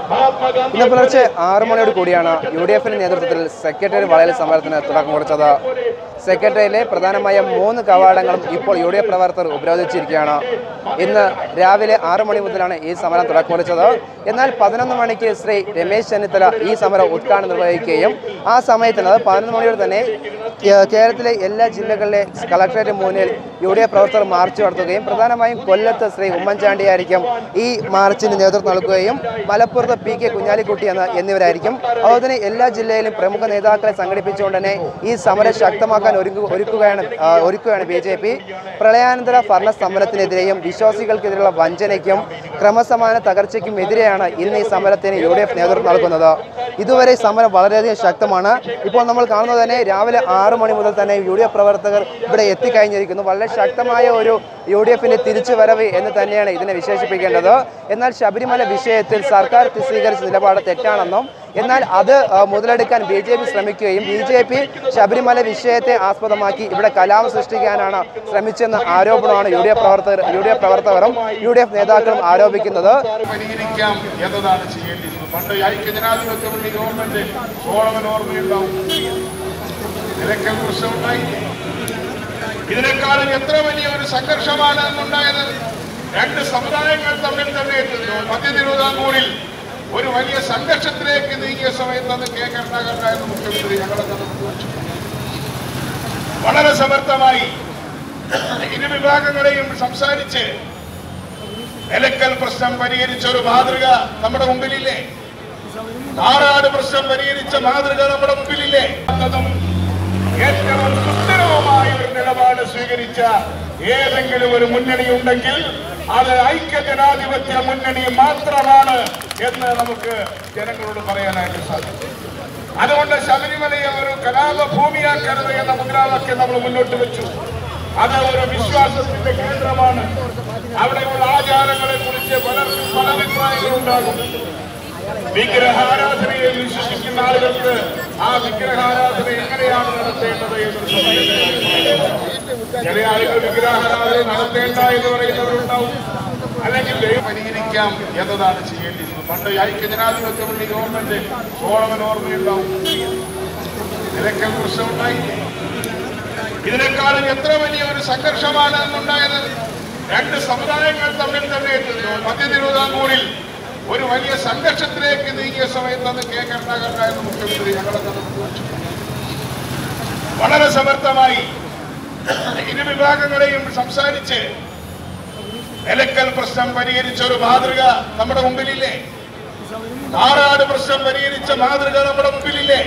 ഇന്ന് പുലർച്ചെ ആറു മണിയോട് കൂടിയാണ് യു ഡി എഫിന്റെ നേതൃത്വത്തിൽ സെക്രട്ടറി വളയൽ സമരത്തിന് തുടക്കം കുറിച്ചത് സെക്രട്ടറിയിലെ പ്രധാനമായ മൂന്ന് കവാടങ്ങളും ഇപ്പോൾ യു ഡി എഫ് പ്രവർത്തകർ ഉപരോധിച്ചിരിക്കുകയാണ് ഇന്ന് രാവിലെ ആറു മണി മുതലാണ് ഈ സമരം തുടക്കം കുറിച്ചത് എന്നാൽ പതിനൊന്ന് മണിക്ക് ശ്രീ രമേശ് ചെന്നിത്തല ഈ സമരം ഉദ്ഘാടനം നിർവഹിക്കുകയും ആ സമയത്തിന് അത് പതിനൊന്ന് മണിയോട് തന്നെ കേ- കേരളത്തിലെ എല്ലാ ജില്ലകളിലെ കളക്ടറേറ്റ് മുന്നിൽ യു ഡി എഫ് പ്രവർത്തകർ മാർച്ച് നടത്തുകയും പ്രധാനമായും കൊല്ലത്ത് ശ്രീ ഉമ്മൻചാണ്ടിയായിരിക്കും ഈ മാർച്ചിന് നേതൃത്വം നൽകുകയും മലപ്പുറത്ത് പി കെ കുഞ്ഞാലിക്കുട്ടി എന്ന എന്നിവരായിരിക്കും അതുപോലെ തന്നെ എല്ലാ ജില്ലയിലും പ്രമുഖ നേതാക്കളെ സംഘടിപ്പിച്ചുകൊണ്ട് തന്നെ ഈ സമരം ശക്തമാക്കാൻ ഒരുങ്ങു ഒരുക്കുകയാണ് ആ, ഒരുക്കുകയാണ് ബി ജെ പി പ്രളയാനന്തര ഭരണ സമരത്തിനെതിരെയും വിശ്വാസികൾക്കെതിരെയുള്ള വഞ്ചനയ്ക്കും ക്രമസമാന തകർച്ചയ്ക്കും എതിരെയാണ് ഇന്ന് ഈ സമരത്തിന് യു ഡി എഫ് നേതൃത്വം നൽകുന്നത് ഇതുവരെ ഈ സമരം വളരെയധികം ശക്തമാണ് ഇപ്പോൾ നമ്മൾ കാണുന്നത് തന്നെ രാവിലെ ആറു മണി മുതൽ തന്നെ യു ഡി എഫ് പ്രവർത്തകർ ഇവിടെ എത്തിക്കഴിഞ്ഞിരിക്കുന്നു വളരെ ശക്തമായ ഒരു യു ഡി എഫിന്റെ തിരിച്ചുവരവ് എന്ന് തന്നെയാണ് ഇതിനെ വിശേഷിപ്പിക്കേണ്ടത് എന്നാൽ ശബരിമല വിഷയത്തിൽ സർക്കാർ സ്വീകരിച്ച നിലപാട് തെറ്റാണെന്നും എന്നാൽ അത് ആ, മുതലെടുക്കാൻ ബി ജെ പി ശ്രമിക്കുകയും ബി ജെ പി ശബരിമല വിഷയത്തെ ആസ്പദമാക്കി ഇവിടെ കലാപം സൃഷ്ടിക്കാനാണ് ശ്രമിച്ചെന്ന ആരോപണമാണ് യു ഡി എഫ് പ്രവർത്തകർ യു ഡി എഫ് പ്രവർത്തകരും യു ഡി എഫ് നേതാക്കളും ആരോപിക്കുന്നത് പരിഹരിക്കാം എന്നതാണ് ചെയ്യേണ്ടിയിരുന്നത് പണ്ട് ഐക്യജനാധിപത്യ മുന്നണി ഗവൺമെന്റ് സോളമൻ ഓർമ്മയുണ്ടാവും നിലക്കൽ പ്രശ്നമുണ്ടായി ഇതിനേക്കാളും എത്ര വലിയ ഒരു സംഘർഷമാണ് അന്നുണ്ടായത് രണ്ട് സമുദായങ്ങൾ തമ്മിൽ തന്നെ മധ്യ തിരുവിതാംകൂറിൽ ഒരു വലിയ സംഘർഷത്തിലേക്ക് നീങ്ങിയ സമയത്ത് അന്ന് കെ കരുണാകരനായിരുന്നു മുഖ്യമന്ത്രി ഞങ്ങളെ തന്നെ മുൻവച്ചു വളരെ സമർത്ഥമായി ഇരു വിഭാഗങ്ങളെയും സംസാരിച്ച് നിലക്കൽ പ്രശ്നം പരിഹരിച്ച ഒരു മാതൃക നമ്മുടെ മുമ്പിലില്ലേ നാടാട് പ്രശ്നം പരിഹരിച്ച മാതൃക നമ്മുടെ മുമ്പിലില്ലേ എന്നതും ഏറ്റവും സുസ്ഥിരവുമായ ഒരു നിലപാട് സ്വീകരിച്ച ഏതെങ്കിലും ഒരു മുന്നണി ഉണ്ടെങ്കിൽ അത് ഐക്യ ജനാധിപത്യ മുന്നണി മാത്രമാണ് എന്ന് നമുക്ക് ജനങ്ങളോട് പറയാനായിട്ട് സാധിക്കും അതുകൊണ്ട് ശബരിമലയെ ഒരു കലാപ ഭൂമിയാക്കരുത് എന്ന മുദ്രാവാക്യം നമ്മൾ മുന്നോട്ട് വെച്ചു അത് ഒരു വിശ്വാസത്തിന്റെ കേന്ദ്രമാണ് അവിടെയുള്ള ആചാരങ്ങളെ കുറിച്ച് പലർക്കും പല അഭിപ്രായങ്ങളുണ്ടാകും വിഗ്രഹാരാധനയെ വിശ്വസിക്കുന്ന ആളുകൾക്ക് ആ വിഗ്രഹാരാധന എങ്ങനെയാണ് നടത്തേണ്ടത് എന്ന് ചില ആളുകൾ വിഗ്രഹാരാധന നടത്തേണ്ട എന്ന് പറയുന്നവരുണ്ടാവും അല്ലെങ്കിൽ ദൈവം പരിഹരിക്കാം എന്നതാണ് ചെയ്യേണ്ടിയിരുന്നത് പണ്ട് ഐക്യജനാധിപത്യ മുന്നണി ഗവൺമെന്റ് സോളമൻ ഓർമ്മയുണ്ടാവും നിലക്കൽ പ്രശ്നമുണ്ടായി ഇതിനേക്കാളും എത്ര വലിയ ഒരു സംഘർഷമാണ് അന്നുണ്ടായത് രണ്ട് സമുദായങ്ങൾ തമ്മിൽ തന്നെ മധ്യ തിരുവിതാംകൂറിൽ ഒരു വലിയ സംഘർഷത്തിലേക്ക് നീങ്ങിയ സമയത്ത് അന്ന് കെ കരുണാകരനായിരുന്നു മുഖ്യമന്ത്രി ഞങ്ങളെ തന്നെ മുൻവച്ചു വളരെ സമർത്ഥമായി ഇരു വിഭാഗങ്ങളെയും സംസാരിച്ച് നിലക്കൽ പ്രശ്നം പരിഹരിച്ച ഒരു മാതൃക നമ്മുടെ മുമ്പിലില്ലേ നാടാട് പ്രശ്നം പരിഹരിച്ച മാതൃക നമ്മുടെ മുമ്പിലില്ലേ